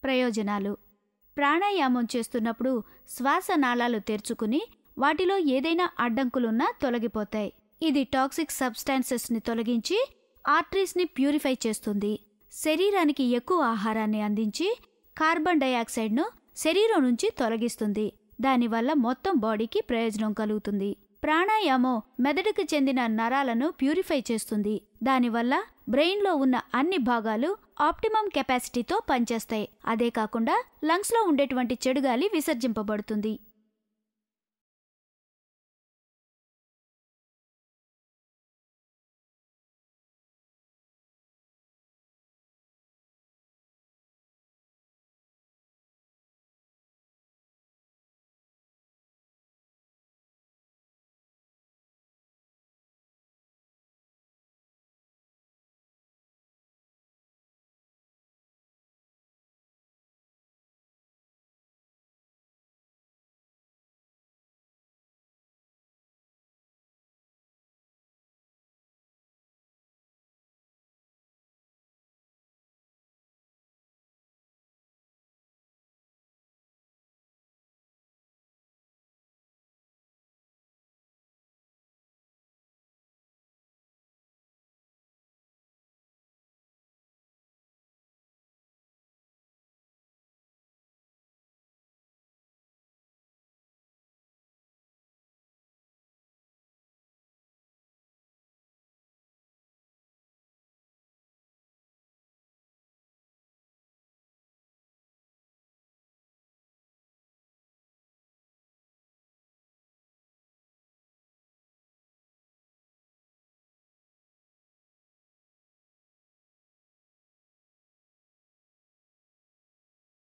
ప్రయోజనాలు ప్రాణాయామం చేస్తున్నప్పుడు శ్వాస నాళాలు తెరుచుకుని వాటిలో ఏదైనా అడ్డంకులున్నా తొలగిపోతాయి ఇది టాక్సిక్ సబ్స్టాన్సెస్ని తొలగించి ఆర్టరీస్ని ప్యూరిఫై చేస్తుంది శరీరానికి ఎక్కువ ఆహారాన్ని అందించి కార్బన్ డయాక్సైడ్ను శరీరం నుంచి తొలగిస్తుంది దానివల్ల మొత్తం బాడీకి ప్రయోజనం కలుగుతుంది ప్రాణాయామం మెదడుకు చెందిన నరాలను ప్యూరిఫై చేస్తుంది దానివల్ల బ్రెయిన్లో ఉన్న అన్ని భాగాలు ఆప్టిమం కెపాసిటీతో పనిచేస్తాయి అదే కాకుండా లంగ్స్లో ఉండేటువంటి చెడుగాలి విసర్జింపబడుతుంది